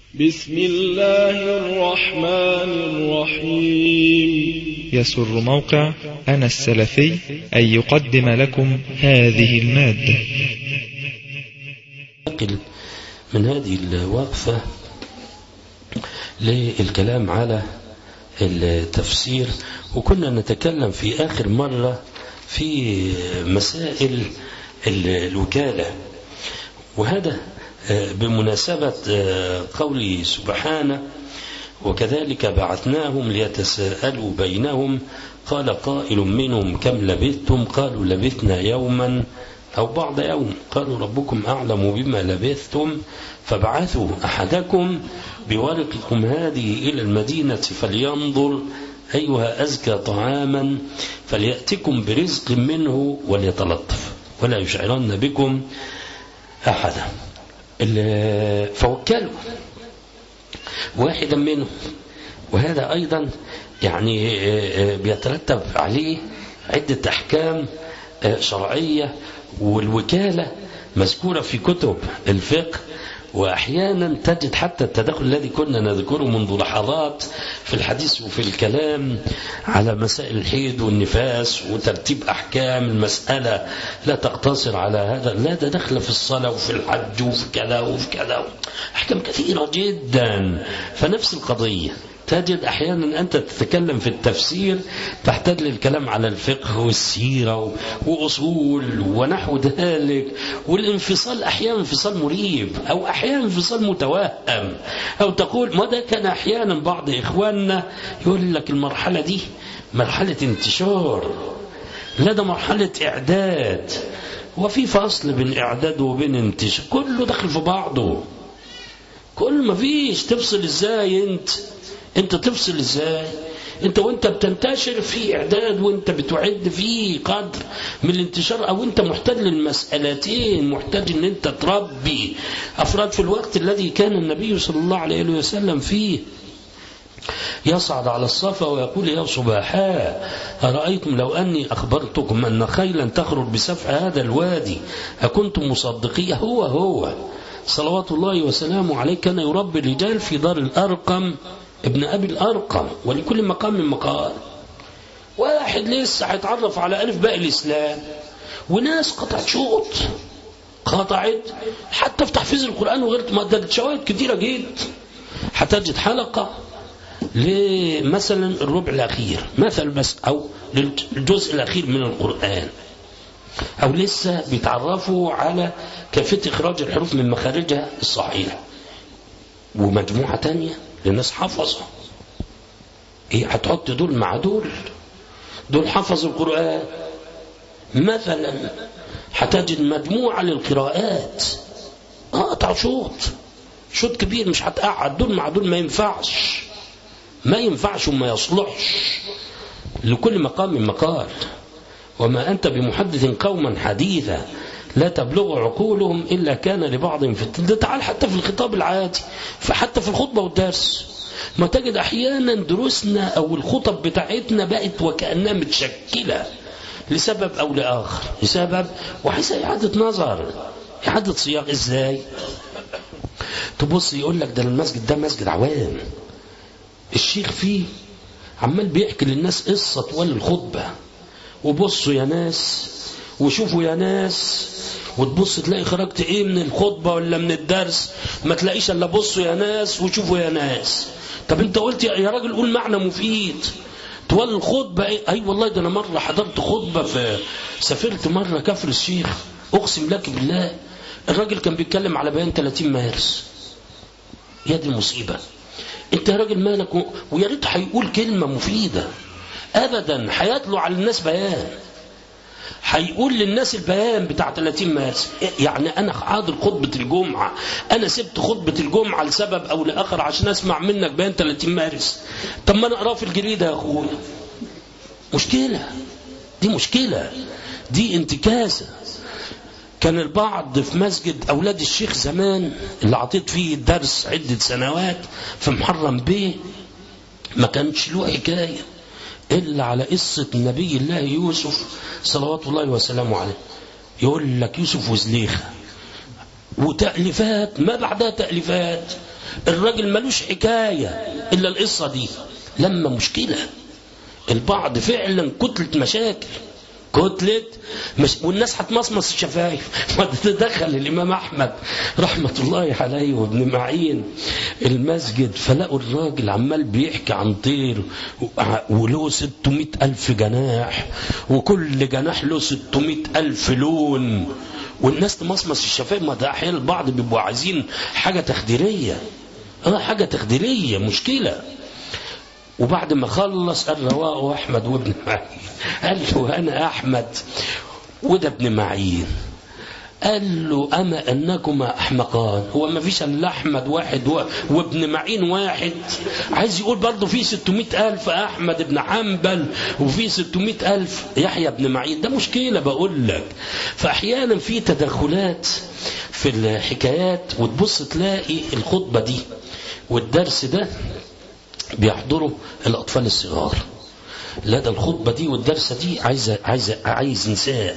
بسم الله الرحمن الرحيم يسر موقع أنا السلفي أن يقدم لكم هذه المادة ننتقل من هذه الوقفة للكلام على التفسير وكنا نتكلم في آخر مرة في مسائل الوكالة وهذا بمناسبة قوله سبحانه وكذلك بعثناهم ليتساءلوا بينهم قال قائل منهم كم لبثتم قالوا لبثنا يوما أو بعض يوم قالوا ربكم أعلم بما لبثتم فابعثوا أحدكم بورقكم هذه إلى المدينة فلينظر أيها أزكى طعاما فليأتكم برزق منه وليتلطف ولا يشعرن بكم أحدا فوكلوا واحدا منهم وهذا أيضا يعني بيترتب عليه عدة أحكام شرعية والوكالة مذكورة في كتب الفقه وأحيانا تجد حتى التدخل الذي كنا نذكره منذ لحظات في الحديث وفي الكلام على مسائل الحيض والنفاس وترتيب أحكام المسألة لا تقتصر على هذا لا ده دخل في الصلاة وفي الحج وفي كذا وفي كذا أحكام كثيرة جدا فنفس القضية تجد أحيانا أنت تتكلم في التفسير تحتاج للكلام على الفقه والسيرة وأصول ونحو ذلك والانفصال أحيانا انفصال مريب أو أحيانا انفصال متوهم أو تقول ما ده كان أحيانا بعض إخواننا يقول لك المرحلة دي مرحلة انتشار لا ده مرحلة إعداد وفي فصل بين إعداد وبين انتشار كله دخل في بعضه كل ما فيش تفصل ازاي انت انت تفصل ازاي انت وانت بتنتشر في اعداد وانت بتعد في قدر من الانتشار او انت محتاج للمسألتين محتاج ان انت تربي افراد في الوقت الذي كان النبي صلى الله عليه وسلم فيه يصعد على الصفا ويقول يا صباحاء أرأيتم لو أني أخبرتكم أن خيلا تخرج بسفح هذا الوادي أكنتم مصدقية هو هو صلوات الله وسلامه عليه كان يربي الرجال في دار الأرقم ابن أبي الأرقم ولكل مقام من مقال واحد لسه هيتعرف على ألف باقي الإسلام وناس قطعت شوط قطعت حتى في تحفيظ القرآن وغير ما شواهد كثيرة جدا هتجد حلقة لمثلا الربع الأخير مثل بس أو للجزء الأخير من القرآن أو لسه بيتعرفوا على كيفية إخراج الحروف من مخارجها الصحيحة ومجموعة تانية للناس حفظوا إيه هتحط دول مع دول دول حفظوا القرآن مثلا هتجد مجموعة للقراءات قطع شوط شوط كبير مش هتقعد دول مع دول ما ينفعش ما ينفعش وما يصلحش لكل مقام من مقال وما أنت بمحدث قوما حديثا لا تبلغ عقولهم إلا كان لبعضهم في ده تعال حتى في الخطاب العادي فحتى في الخطبة والدرس ما تجد أحيانا دروسنا أو الخطب بتاعتنا بقت وكأنها متشكلة لسبب أو لآخر لسبب وحيث إعادة نظر إعادة صياغ إزاي تبص يقول لك ده المسجد ده مسجد عوام الشيخ فيه عمال بيحكي للناس قصة طوال الخطبة وبصوا يا ناس وشوفوا يا ناس وتبص تلاقي خرجت ايه من الخطبة ولا من الدرس ما تلاقيش الا بصوا يا ناس وشوفوا يا ناس طب انت قلت يا راجل قول معنى مفيد طوال الخطبة ايه اي والله ده انا مرة حضرت خطبة في سافرت مرة كفر الشيخ اقسم لك بالله الراجل كان بيتكلم على بيان 30 مارس يا دي المصيبة انت يا راجل مالك و... ويا ريت هيقول كلمة مفيدة ابدا هيطلع على الناس بيان هيقول للناس البيان بتاع 30 مارس يعني انا حاضر خطبه الجمعه انا سبت خطبه الجمعه لسبب او لاخر عشان اسمع منك بيان 30 مارس طب ما انا اقراه في الجريده يا اخويا مشكله دي مشكله دي انتكاسه كان البعض في مسجد أولاد الشيخ زمان اللي عطيت فيه درس عدة سنوات في محرم بيه ما كانش له حكاية إلا على قصة نبي الله يوسف صلوات الله وسلامه عليه يقول لك يوسف وزليخة وتأليفات ما بعدها تأليفات الراجل ملوش حكاية إلا القصة دي لما مشكلة البعض فعلا كتلة مشاكل كتلة مش والناس هتمصمص الشفايف وتتدخل الإمام أحمد رحمة الله عليه وابن معين المسجد فلقوا الراجل عمال بيحكي عن طير وله 600 ألف جناح وكل جناح له 600 ألف لون والناس تمصمص الشفايف ما ده أحيانا البعض بيبقوا عايزين حاجة تخديرية اه حاجة تخديرية مشكلة وبعد ما خلص قال رواه أحمد وابن معين قال له أنا أحمد وده ابن معين قال له أما أنكما أحمقان هو ما فيش إلا أحمد واحد و... وابن معين واحد عايز يقول برضه في 600 ألف أحمد بن حنبل وفي 600 ألف يحيى بن معين ده مشكلة بقول لك فأحيانا في تدخلات في الحكايات وتبص تلاقي الخطبة دي والدرس ده بيحضروا الأطفال الصغار لا ده الخطبة دي والدرسة دي عايز عايز عايز نساء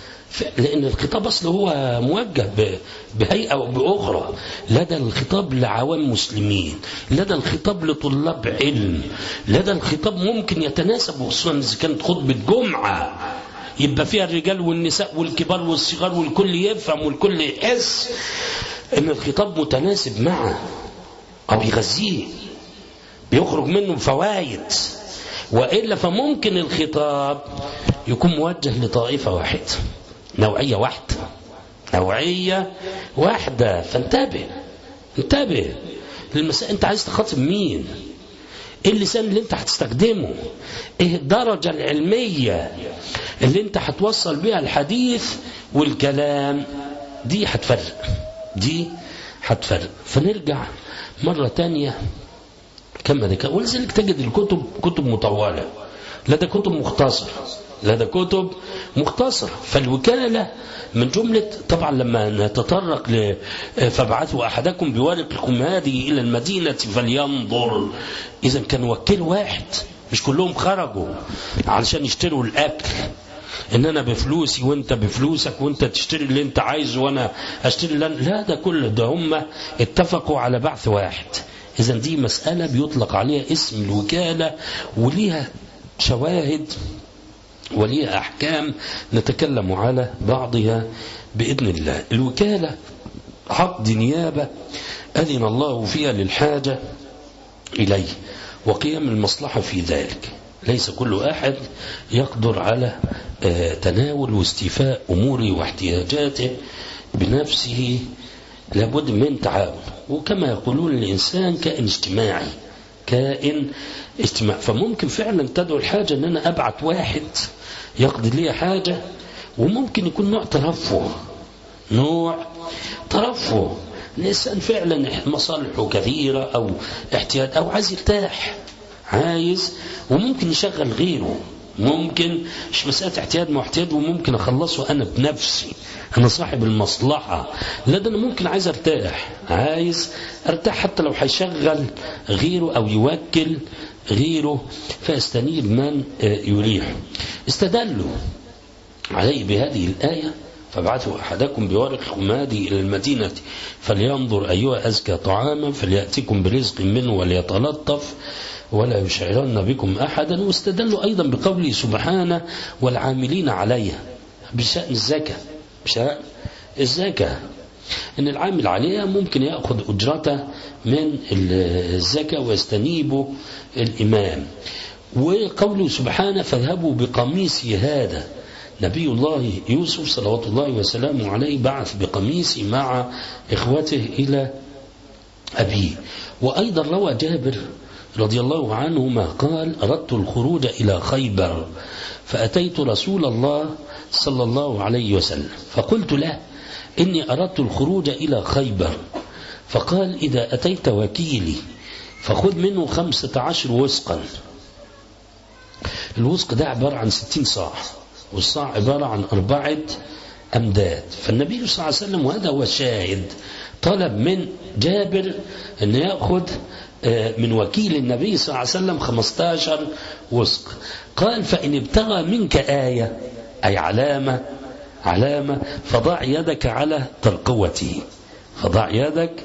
لأن الخطاب أصله هو موجه بهيئة أو بأخرى لا ده الخطاب لعوام مسلمين لا ده الخطاب لطلاب علم لا ده الخطاب ممكن يتناسب خصوصا إذا كانت خطبة جمعة يبقى فيها الرجال والنساء والكبار والصغار والكل يفهم والكل يحس ان الخطاب متناسب معه او يغذيه بيخرج منه فوائد وإلا فممكن الخطاب يكون موجه لطائفة واحدة نوعية واحدة نوعية واحدة فانتبه انتبه للمسائل انت عايز تخاطب مين ايه اللسان اللي انت هتستخدمه ايه الدرجة العلمية اللي انت هتوصل بيها الحديث والكلام دي هتفرق دي هتفرق فنرجع مرة تانية كما ذكر ولذلك تجد الكتب كتب مطولة لدى كتب مختصرة لدى كتب مختصرة فالوكالة من جملة طبعا لما نتطرق ل فابعثوا أحدكم بورقكم هذه إلى المدينة فلينظر إذا كان وكيل واحد مش كلهم خرجوا علشان يشتروا الأكل ان انا بفلوسي وانت بفلوسك وانت تشتري اللي انت عايزه وانا اشتري اللي لا ده كله ده هم اتفقوا على بعث واحد إذا دي مسألة بيطلق عليها اسم الوكالة وليها شواهد وليها أحكام نتكلم على بعضها بإذن الله الوكالة عقد نيابة أذن الله فيها للحاجة إليه وقيام المصلحة في ذلك ليس كل أحد يقدر على تناول واستيفاء أموره واحتياجاته بنفسه لابد من تعاون وكما يقولون الإنسان كائن اجتماعي كائن اجتماعي فممكن فعلا تدعو الحاجة أن أنا أبعت واحد يقضي لي حاجة وممكن يكون نوع ترفه نوع ترفه الإنسان فعلا مصالحه كثيرة أو احتياج أو عايز يرتاح عايز وممكن يشغل غيره ممكن مش مسألة احتياج ما احتياج وممكن أخلصه أنا بنفسي أنا صاحب المصلحة لا ده أنا ممكن عايز أرتاح عايز أرتاح حتى لو هيشغل غيره أو يوكل غيره فاستنيب من يريح استدلوا عليه بهذه الآية فابعثوا أحدكم بورقكم هذه إلى المدينة فلينظر أيها أزكى طعاما فليأتكم برزق منه وليتلطف ولا يشعرن بكم أحدا واستدلوا أيضا بقوله سبحانه والعاملين عليها بشأن الزكاة بشأن الزكاة إن العامل عليها ممكن يأخذ أجرته من الزكاة ويستنيب الإمام وقوله سبحانه فاذهبوا بقميصي هذا نبي الله يوسف صلوات الله وسلامه عليه بعث بقميصه مع إخوته إلى أبيه وأيضا روى جابر رضي الله عنهما قال أردت الخروج إلى خيبر فأتيت رسول الله صلى الله عليه وسلم فقلت له إني أردت الخروج إلى خيبر فقال إذا أتيت وكيلي فخذ منه خمسة عشر وسقا الوسق ده عبارة عن ستين صاع والصاع عبارة عن أربعة أمداد فالنبي صلى الله عليه وسلم وهذا هو الشاهد طلب من جابر أن يأخذ من وكيل النبي صلى الله عليه وسلم 15 وسق قال فإن ابتغى منك آية أي علامة علامة فضع يدك على ترقوته فضع يدك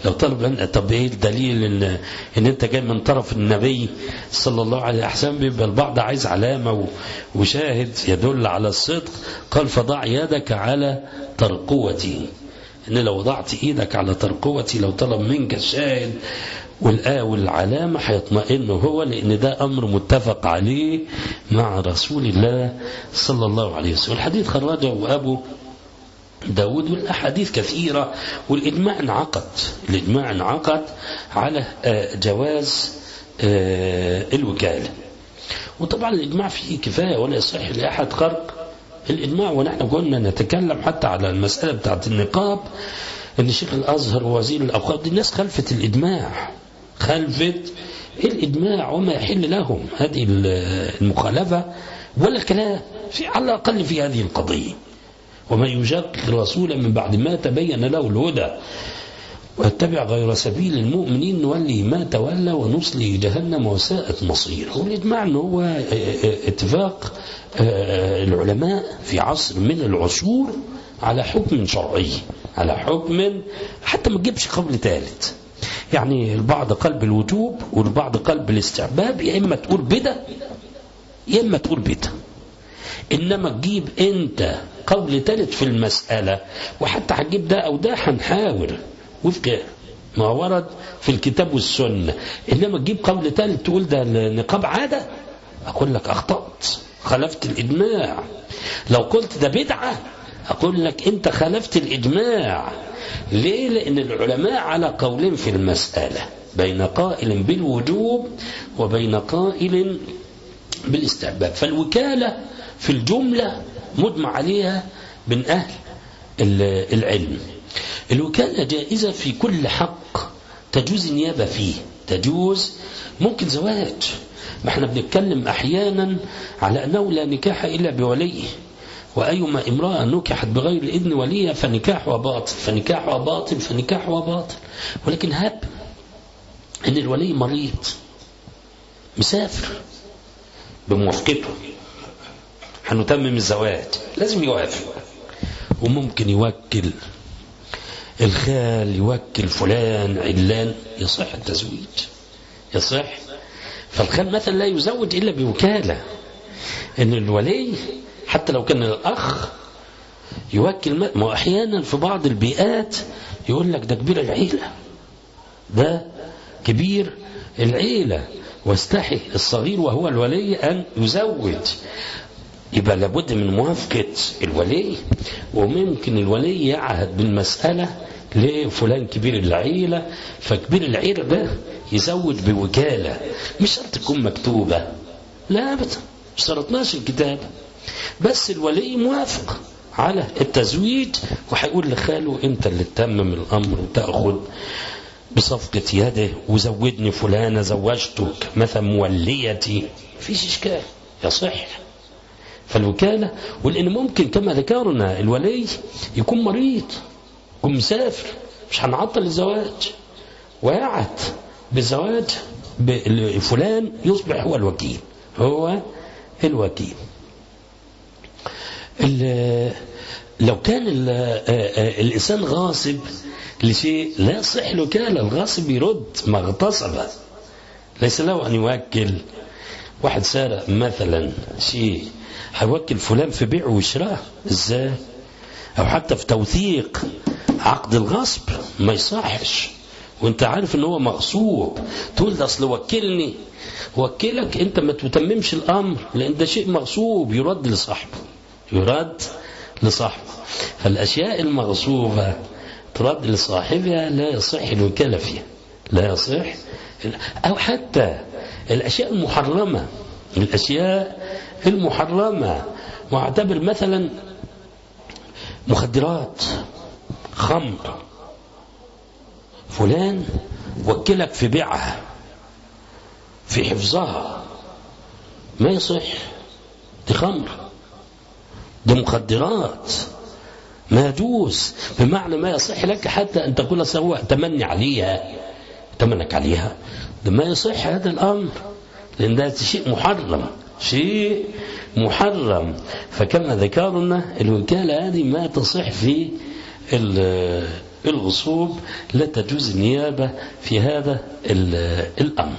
لو طلب أن طب ايه الدليل ان ان انت جاي من طرف النبي صلى الله عليه وسلم بيبقى البعض عايز علامه و- وشاهد يدل على الصدق قال فضع يدك على ترقوتي ان لو وضعت ايدك على ترقوتي لو طلب منك الشاهد والآية والعلامة هيطمئن هو لأن ده أمر متفق عليه مع رسول الله صلى الله عليه وسلم الحديث خرجه أبو داود والأحاديث كثيرة والإجماع انعقد الإجماع انعقد على آه، جواز آه، الوكالة وطبعا الإجماع فيه كفاية ولا يصح لأحد خرق الإجماع ونحن كنا نتكلم حتى على المسألة بتاعت النقاب ان شيخ الازهر ووزير الاوقاف دي الناس خلفت الاجماع خلفت الاجماع وما يحل لهم هذه المخالفه ولا كلام في على الاقل في هذه القضيه ومن يشاقق الرسول من بعد ما تبين له الهدى واتبع غير سبيل المؤمنين نولي ما تولى ونصلي جهنم وساءت مصيره والاجماع ان هو اتفاق العلماء في عصر من العصور على حكم شرعي على حكم حتى ما تجيبش قبل ثالث يعني البعض قلب الوجوب والبعض قلب الاستعباب يا اما تقول بدا يا اما تقول بدا انما تجيب انت قول ثالث في المساله وحتى هتجيب ده او ده هنحاول وفق ما ورد في الكتاب والسنه انما تجيب قول ثالث تقول ده النقاب عاده اقول لك اخطات خالفت الاجماع لو قلت ده بدعه أقول لك أنت خالفت الإجماع ليه؟ لأن العلماء على قولين في المسألة بين قائل بالوجوب وبين قائل بالاستحباب فالوكالة في الجملة مجمع عليها من أهل العلم الوكالة جائزة في كل حق تجوز النيابة فيه تجوز ممكن زواج ما احنا بنتكلم أحيانا على أنه لا نكاح إلا بوليه وأيما امرأة نكحت بغير إذن وليها فنكاحها باطل فنكاحها باطل فنكاحها باطل ولكن هب أن الولي مريض مسافر بموافقته هنتمم الزواج لازم يوافق وممكن يوكل الخال يوكل فلان علان يصح التزويج يصح فالخال مثلا لا يزوج إلا بوكالة إن الولي حتى لو كان الأخ يوكل ما أحيانا في بعض البيئات يقول لك ده كبير العيلة ده كبير العيلة واستحي الصغير وهو الولي أن يزوج يبقى لابد من موافقة الولي وممكن الولي يعهد بالمسألة لفلان كبير العيلة فكبير العيلة ده يزوج بوكالة مش شرط تكون مكتوبة لا أبدا مش شرطناش الكتاب بس الولي موافق على التزويج وهيقول لخاله انت اللي تتمم الامر وتاخذ بصفقة يده وزودني فلانة زوجتك مثلا موليتي فيش اشكال يصح فالوكالة ولان ممكن كما ذكرنا الولي يكون مريض يكون مسافر مش هنعطل الزواج ويعد بالزواج فلان يصبح هو الوكيل هو الوكيل لو كان الإنسان غاصب لشيء لا يصح له كان الغاصب يرد ما اغتصب ليس له أن يوكل واحد سارق مثلا شيء هيوكل فلان في بيعه وشراه ازاي او حتى في توثيق عقد الغصب ما يصحش وانت عارف ان هو مغصوب تقول ده اصل وكلني وكلك انت ما تتممش الامر لان ده شيء مغصوب يرد لصاحبه يرد لصاحبه فالأشياء المغصوبة ترد لصاحبها لا يصح الوكالة فيها لا يصح أو حتى الأشياء المحرمة الأشياء المحرمة واعتبر مثلا مخدرات خمر فلان وكلك في بيعها في حفظها ما يصح دي خمر دي مخدرات ما يجوز بمعنى ما يصح لك حتى أن تقول سواء تمني عليها تمنك عليها ده ما يصح هذا الأمر لأن ده شيء محرم شيء محرم فكما ذكرنا الوكالة هذه ما تصح في الغصوب لا تجوز النيابة في هذا الأمر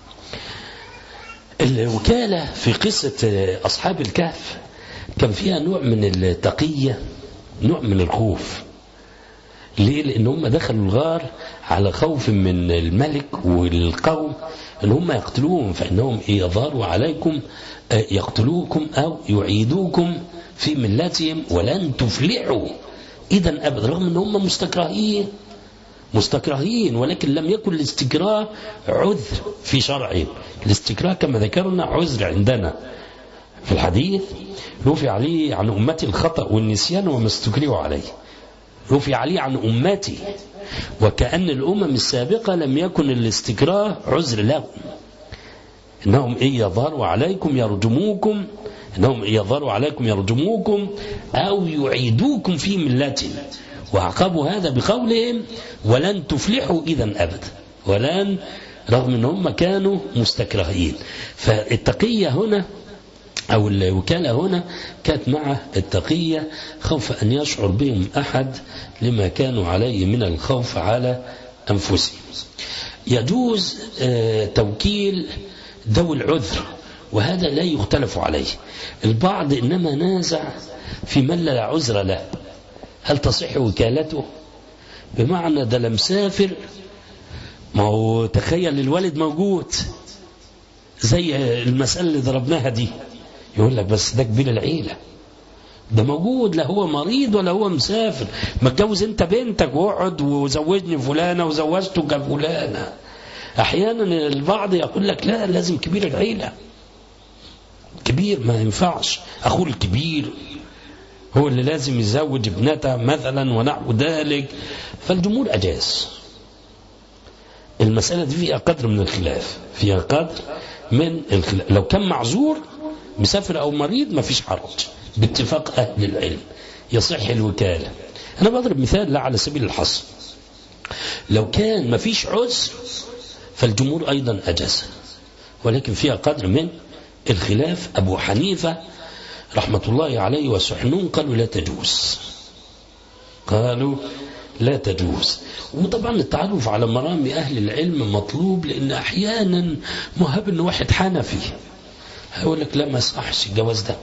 الوكالة في قصة أصحاب الكهف كان فيها نوع من التقية نوع من الخوف ليه لأن هم دخلوا الغار على خوف من الملك والقوم أن هم يقتلوهم فإنهم يظهروا عليكم يقتلوكم أو يعيدوكم في ملتهم ولن تفلحوا إذا أبدا رغم أن هم مستكرهين مستكرهين ولكن لم يكن الاستكراه عذر في شرعهم الاستكراه كما ذكرنا عذر عندنا في الحديث رفع عليه عن أمتي الخطأ والنسيان وما استكرهوا عليه رفع عليه عن أمتي وكأن الأمم السابقة لم يكن الاستكراه عذر لهم إنهم إن يظهروا عليكم يرجموكم إنهم إن يظهروا عليكم يرجموكم أو يعيدوكم في ملتهم وعقبوا هذا بقولهم ولن تفلحوا إذا أبدا ولن رغم أن هم كانوا مستكرهين فالتقية هنا أو الوكالة هنا كانت مع التقية خوف أن يشعر بهم أحد لما كانوا عليه من الخوف على أنفسهم يجوز توكيل ذوي العذر وهذا لا يختلف عليه البعض إنما نازع في من لا عذر له هل تصح وكالته بمعنى ده لمسافر ما هو تخيل الوالد موجود زي المسألة اللي ضربناها دي يقول لك بس ده كبير العيلة ده موجود لا هو مريض ولا هو مسافر ما تجوز انت بنتك واقعد وزوجني فلانة وزوجتك فلانة احيانا البعض يقول لك لا لازم كبير العيلة كبير ما ينفعش اخوه الكبير هو اللي لازم يزوج ابنته مثلا ونحو ذلك فالجمهور اجاز المسألة دي فيها قدر من الخلاف فيها قدر من الخلاف لو كان معذور مسافر أو مريض ما فيش حرج باتفاق أهل العلم يصح الوكالة أنا بضرب مثال لا على سبيل الحصر لو كان ما فيش عذر فالجمهور أيضا أجاز ولكن فيها قدر من الخلاف أبو حنيفة رحمة الله عليه وسحنون قالوا لا تجوز قالوا لا تجوز وطبعا التعرف على مرامي أهل العلم مطلوب لأن أحيانا مهب أن واحد حنفي هيقول لك لا ما صحش الجواز ده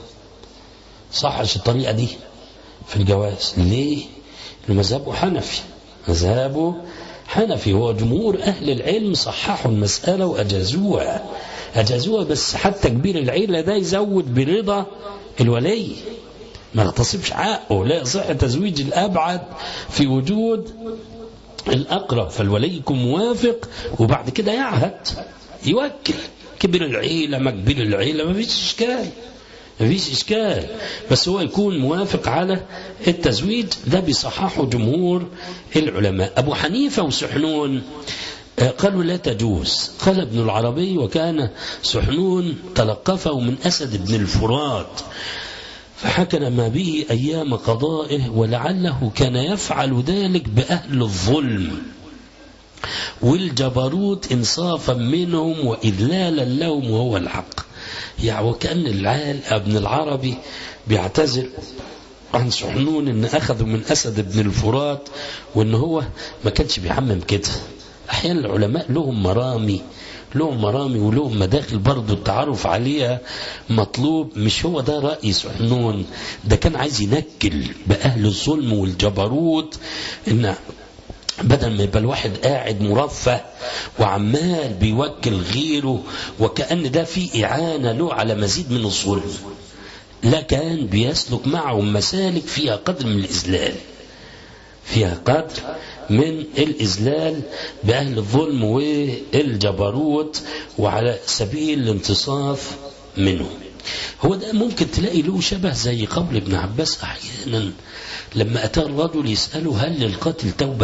صحش الطريقة دي في الجواز ليه مذهبه حنفي مذهبه حنفي هو جمهور أهل العلم صححوا المسألة وأجازوها أجازوها بس حتى كبير العيلة ده يزود برضا الولي ما يغتصبش حقه لا يصح تزويج الأبعد في وجود الأقرب فالولي يكون موافق وبعد كده يعهد يوكل كبر العيلة ما كبر العيلة ما فيش إشكال ما فيش إشكال بس هو يكون موافق على التزويج ده بيصححه جمهور العلماء أبو حنيفة وسحنون قالوا لا تجوز قال ابن العربي وكان سحنون تلقفه من أسد بن الفرات فحكم ما به أيام قضائه ولعله كان يفعل ذلك بأهل الظلم والجبروت إنصافا منهم وإذلالا لهم وهو الحق يعني وكأن العال ابن العربي بيعتذر عن سحنون ان اخذوا من اسد بن الفرات وان هو ما كانش بيعمم كده احيانا العلماء لهم مرامي لهم مرامي ولهم مداخل برضه التعرف عليها مطلوب مش هو ده رأي سحنون ده كان عايز ينكل بأهل الظلم والجبروت إن بدل ما يبقى الواحد قاعد مرفه وعمال بيوكل غيره وكأن ده في إعانة له على مزيد من الظلم لا كان بيسلك معهم مسالك فيها قدر من الإذلال فيها قدر من الإذلال بأهل الظلم والجبروت وعلى سبيل الانتصاف منه هو ده ممكن تلاقي له شبه زي قول ابن عباس أحيانا لما أتى الرجل يسأله هل للقاتل توبة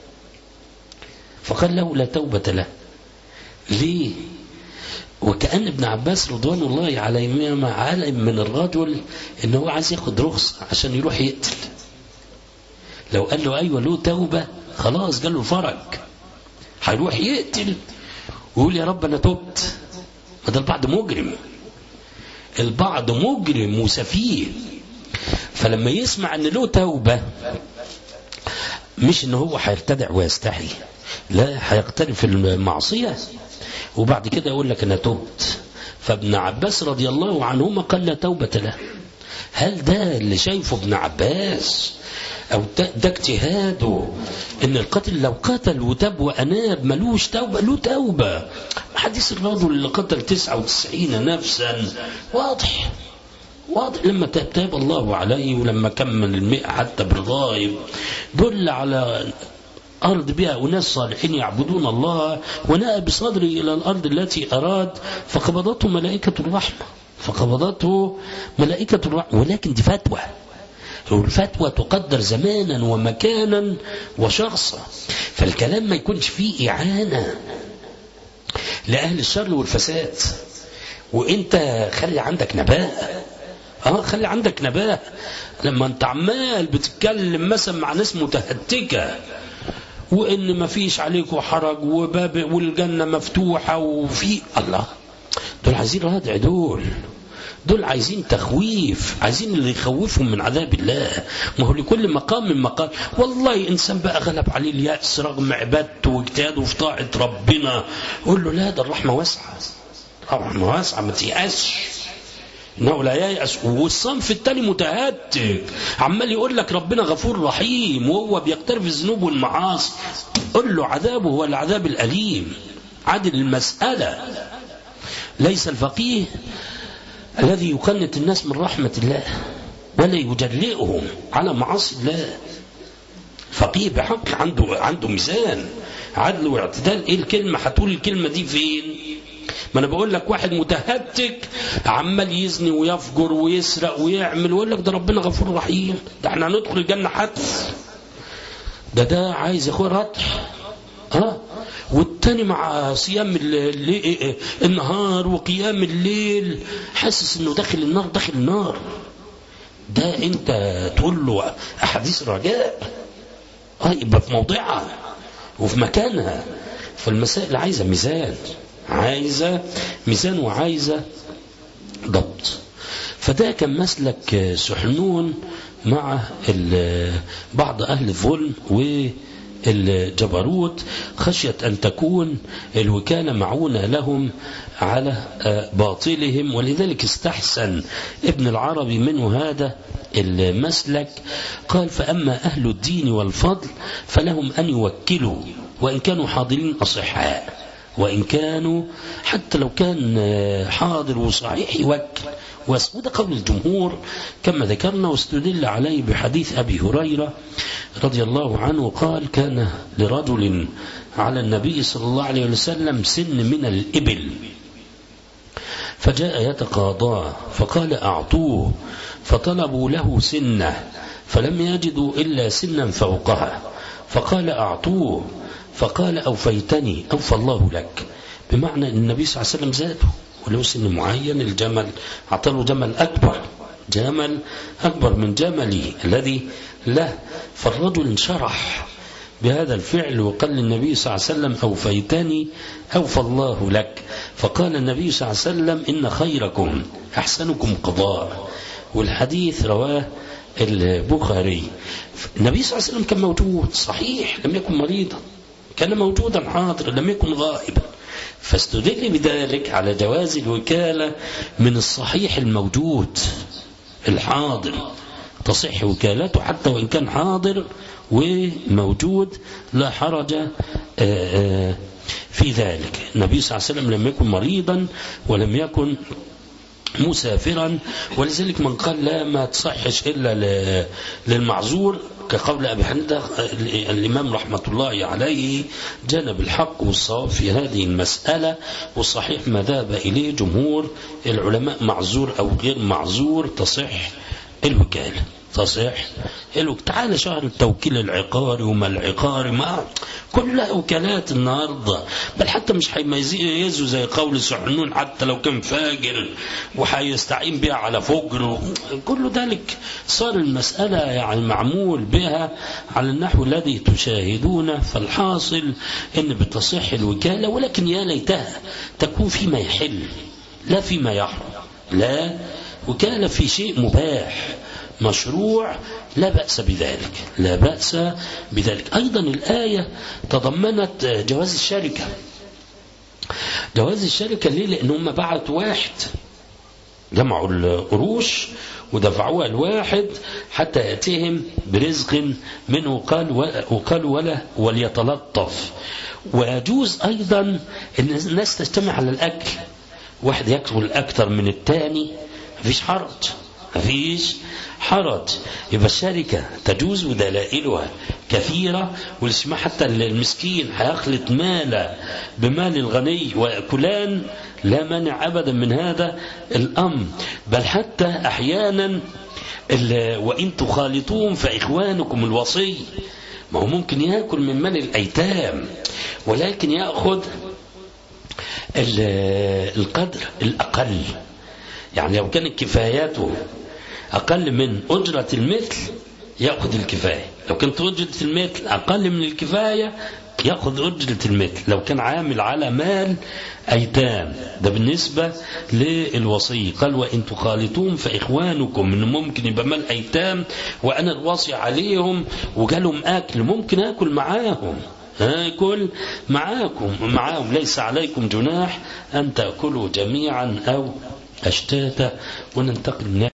فقال له لا توبة له ليه وكأن ابن عباس رضوان الله عليه علم من الرجل ان هو عايز ياخد رخصة عشان يروح يقتل لو قال له ايوه له توبة خلاص قال له فرج هيروح يقتل ويقول يا رب انا تبت ما ده البعض مجرم البعض مجرم وسفيه فلما يسمع ان له توبة مش ان هو هيرتدع ويستحي لا هيقترف المعصية وبعد كده يقول لك انا تبت فابن عباس رضي الله عنهما قال لا توبة له هل ده اللي شايفه ابن عباس او ده, ده اجتهاده ان القاتل لو قتل وتاب واناب ملوش توبه له توبه حديث الرجل اللي قتل 99 نفسا واضح واضح لما تاب تاب الله عليه ولما كمل المئة حتى بالغائب دل على أرض بها أناس صالحين يعبدون الله ونأى بصدري إلى الأرض التي أراد فقبضته ملائكة الرحمة فقبضته ملائكة الرحمة ولكن دي فتوى والفتوى تقدر زمانا ومكانا وشخصا فالكلام ما يكونش فيه إعانة لأهل الشر والفساد وانت خلي عندك نباه اه خلي عندك نباه لما انت عمال بتتكلم مثلا مع ناس متهتكه وان ما فيش عليكم حرج وباب والجنه مفتوحه وفي الله دول عايزين ردع دول دول عايزين تخويف عايزين اللي يخوفهم من عذاب الله ما هو لكل مقام من مقام والله إنسان بقى غلب عليه اليأس رغم عبادته واجتهاده في طاعة ربنا قول له لا ده الرحمة واسعة الرحمة واسعة ما تيأسش انه لا ييأس والصنف التاني متهتك عمال يقول لك ربنا غفور رحيم وهو بيقترف الذنوب والمعاصي قل له عذابه هو العذاب الأليم عدل المسألة ليس الفقيه الذي يقنط الناس من رحمة الله ولا يجرئهم على معاصي الله فقيه بحق عنده عنده ميزان عدل واعتدال ايه الكلمة هتقول الكلمة دي فين ما انا بقول لك واحد متهتك عمال يزني ويفجر ويسرق ويعمل ويقول لك ده ربنا غفور رحيم ده احنا هندخل الجنة حتف ده ده عايز يا اخويا رطح اه والتاني مع صيام الليل النهار وقيام الليل حاسس انه داخل النار داخل النار ده انت تقول له احاديث رجاء اه يبقى في موضعها وفي مكانها فالمسائل عايزه ميزان عايزه ميزان وعايزه ضبط فده كان مسلك سحنون مع بعض اهل الظلم و الجبروت خشية أن تكون الوكالة معونة لهم على باطلهم ولذلك استحسن ابن العربي منه هذا المسلك قال فأما أهل الدين والفضل فلهم أن يوكلوا وإن كانوا حاضرين أصحاء وإن كانوا حتى لو كان حاضر وصحيح يوكل وده قول الجمهور كما ذكرنا واستدل عليه بحديث أبي هريرة رضي الله عنه قال كان لرجل على النبي صلى الله عليه وسلم سن من الإبل فجاء يتقاضى فقال أعطوه فطلبوا له سنة فلم يجدوا إلا سنا فوقها فقال أعطوه فقال أوفيتني أوفى الله لك بمعنى أن النبي صلى الله عليه وسلم زاده وله سن معين الجمل أعطاه جمل أكبر جمل أكبر من جملي الذي له فالرجل انشرح بهذا الفعل وقال للنبي صلى الله عليه وسلم أوفيتني أوفى الله لك فقال النبي صلى الله عليه وسلم إن خيركم أحسنكم قضاء والحديث رواه البخاري النبي صلى الله عليه وسلم كان موجود صحيح لم يكن مريضا كان موجودا حاضر لم يكن غائبا فاستدل بذلك على جواز الوكالة من الصحيح الموجود الحاضر تصح وكالته حتى وإن كان حاضر وموجود لا حرج في ذلك النبي صلى الله عليه وسلم لم يكن مريضا ولم يكن مسافرا ولذلك من قال لا ما تصحش إلا للمعذور كقول أبي حنيفة الإمام رحمة الله عليه جانب الحق والصواب في هذه المسألة والصحيح ما ذهب إليه جمهور العلماء معذور أو غير معذور تصح الوكالة تصح الوك تعالى شهر التوكيل العقاري وما العقاري ما كلها وكالات النهارده بل حتى مش هيميزوا زي قول سحنون حتى لو كان فاجر وهيستعين بها على فجر كل ذلك صار المسألة يعني معمول بها على النحو الذي تشاهدونه فالحاصل ان بتصح الوكالة ولكن يا ليتها تكون فيما يحل لا فيما يحرم لا وكالة في شيء مباح مشروع لا بأس بذلك لا بأس بذلك أيضا الآية تضمنت جواز الشركة جواز الشركة ليه لأن هم بعتوا واحد جمعوا القروش ودفعوها الواحد حتى يأتيهم برزق منه قال وقال ولا وليتلطف ويجوز أيضا أن الناس تجتمع على الأكل واحد يأكل أكثر من الثاني مفيش حرج مفيش حرج يبقى الشركة تجوز ودلائلها كثيرة والاسماء حتى المسكين هيخلط مال بمال الغني ويأكلان لا مانع أبدا من هذا الأمر بل حتى أحيانا وإن تخالطوهم فإخوانكم الوصي ما هو ممكن يأكل من مال الأيتام ولكن يأخذ القدر الأقل يعني لو كانت كفاياته أقل من أجرة المثل يأخذ الكفاية لو كانت أجرة المثل أقل من الكفاية يأخذ أجرة المثل لو كان عامل على مال أيتام ده بالنسبة للوصي قال وإن تخالطون فإخوانكم إنه ممكن يبقى مال أيتام وأنا الوصي عليهم وجالهم أكل ممكن أكل معاهم آكل معاكم معاهم ليس عليكم جناح أن تأكلوا جميعا أو أشتاتا وننتقل من